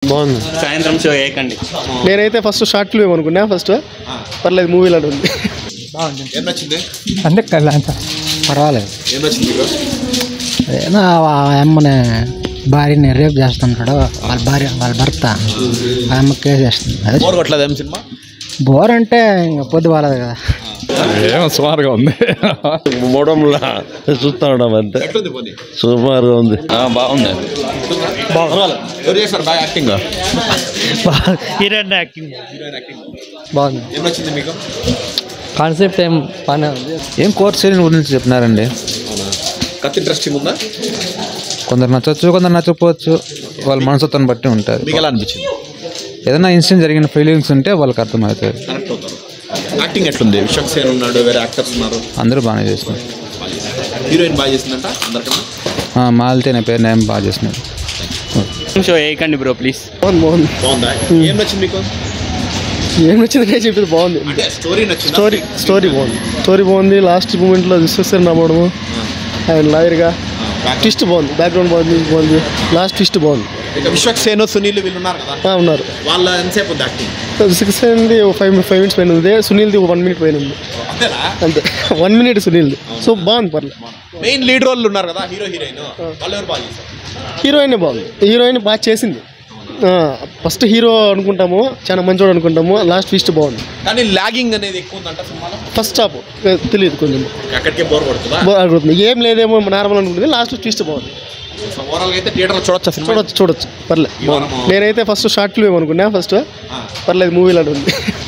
బాగుంది సాయంత్రం షో వేయకండి నేనైతే ఫస్ట్ షార్ట్ ఫిల్మ్ అనుకున్నా ఫస్ట్ పర్లేదు మూవీలో ఉంది ఏం నచ్చింది అంటే అంత పర్వాలేదు ఏం నచ్చింది మీకు ఏదో ఆ అమ్మని భార్యని రేపు చేస్తుంటాడు వాళ్ళ భార్య వాళ్ళ భర్త ఆ అమ్మ కేసు చేస్తుంది అదే బోర్ కొట్టలేదు ఏం సినిమా బోర్ అంటే ఇంకా పొద్దు వాళ్ళది కదా ఏమో సుమారుగా ఉంది మూడంలా చూస్తా ఉన్నాం అంతే ఎట్లుంది పోనీ సుమారుగా ఉంది బాగుంది పర్వాలేదు ఎవరు చేస్తారు బాగా acting heroine acting heroine acting బాగుంది ఏం నచ్చింది మీకు కాన్సెప్ట్ ఏం బాగానే ఉంది ఏం కోర్ట్ సీరియల్ గురించి చెప్పినారండి కత్ ఇంట్రెస్టింగ్ ఉందా కొందరు నచ్చవచ్చు కొందరు నచ్చకపోవచ్చు వాళ్ళ మనసుత్వాన్ని బట్టి ఉంటుంది మీకు ఎలా అనిపించింది ఏదైనా ఇన్సిడెంట్ జరిగిన ఫీలింగ్స్ ఉంటే వాళ్ళకి అర్థమవుతుంది కనెక్ట్ అవుతారు యాక్టింగ్ ఎట్లుంది విశ్వక్ సేన్ ఉన్నాడు వేరే యాక్టర్స్ ఉన్నారు అందరూ బాగానే చేసినారు హీరోయిన్ బాగా చేసిందంట అందరికన్నా ఆ, మాలతి అనే పేరు నేను బాగా చేసినారు షో వేయకండి బ్రో ప్లీజ్ బాగుంది బాగుంది బాగుందా ఏం నచ్చింది మీకు ఏం నచ్చింది నేను చెప్పింది బాగుంది అంటే స్టోరీ నచ్చింది స్టోరీ స్టోరీ బాగుంది స్టోరీ బాగుంది లాస్ట్ మూమెంట్లో విశ్వసేన నమ్మడము ఆయన లాయర్గా ట్విస్ట్ బాగుంది బ్యాక్గ్రౌండ్ బాగుంది బాగుంది లాస్ట్ ట్విస్ట్ బాగుంది ఇక విశ్వక్ సేన్ సునీల్ వీళ్ళు ఉన్నారు కదా ఆ, ఉన్నారు వాళ్ళ ఎంతసేపు ఉంది యాక్టింగ్ సిక్స్ అయింది ఫైవ్ ఫైవ్ మినిట్స్ పైన ఉంది సునీల్ది వన్ మినిట్ పైన ఉంది అంతేనా అంతే వన్ మినిట్ సునీల్ది సో బాగుంది పర్లేదు మెయిన్ లీడ్ రోల్ ఉన్నారు కదా హీరో హీరోయిన్ వాళ్ళు ఎవరు బాగా చేశారు హీరోయిన్ బాగుంది హీరోయిన్ బాగా చేసింది ఫస్ట్ హీరో అనుకుంటాము చాలా మంచోడు అనుకుంటాము లాస్ట్ ట్విస్ట్ బాగుంది కానీ లాగింగ్ అనేది ఎక్కువ ఉందంట సినిమాలో ఫస్ట్ స్టాప్ తెలియదు కొంచెం ఎక్కడికే బోర్ కొడుతుందా బా- అడుగుతుంది ఏం లేదేమో నార్మల్ అనుకుంటుంది లాస్ట్ ట్విస్ట్ బాగుంది ఓవరాల్ అయితే థియేటర్లో చూడొచ్చా సినిమా చూడొచ్చు చూడొచ్చు పర్లేదు ఈ వారము- నేనైతే ఫస్ట్ షార్ట్ ఫిల్మ్ అనుకున్నా ఫస్ట్ పర్లేదు మూవీలో ఉంది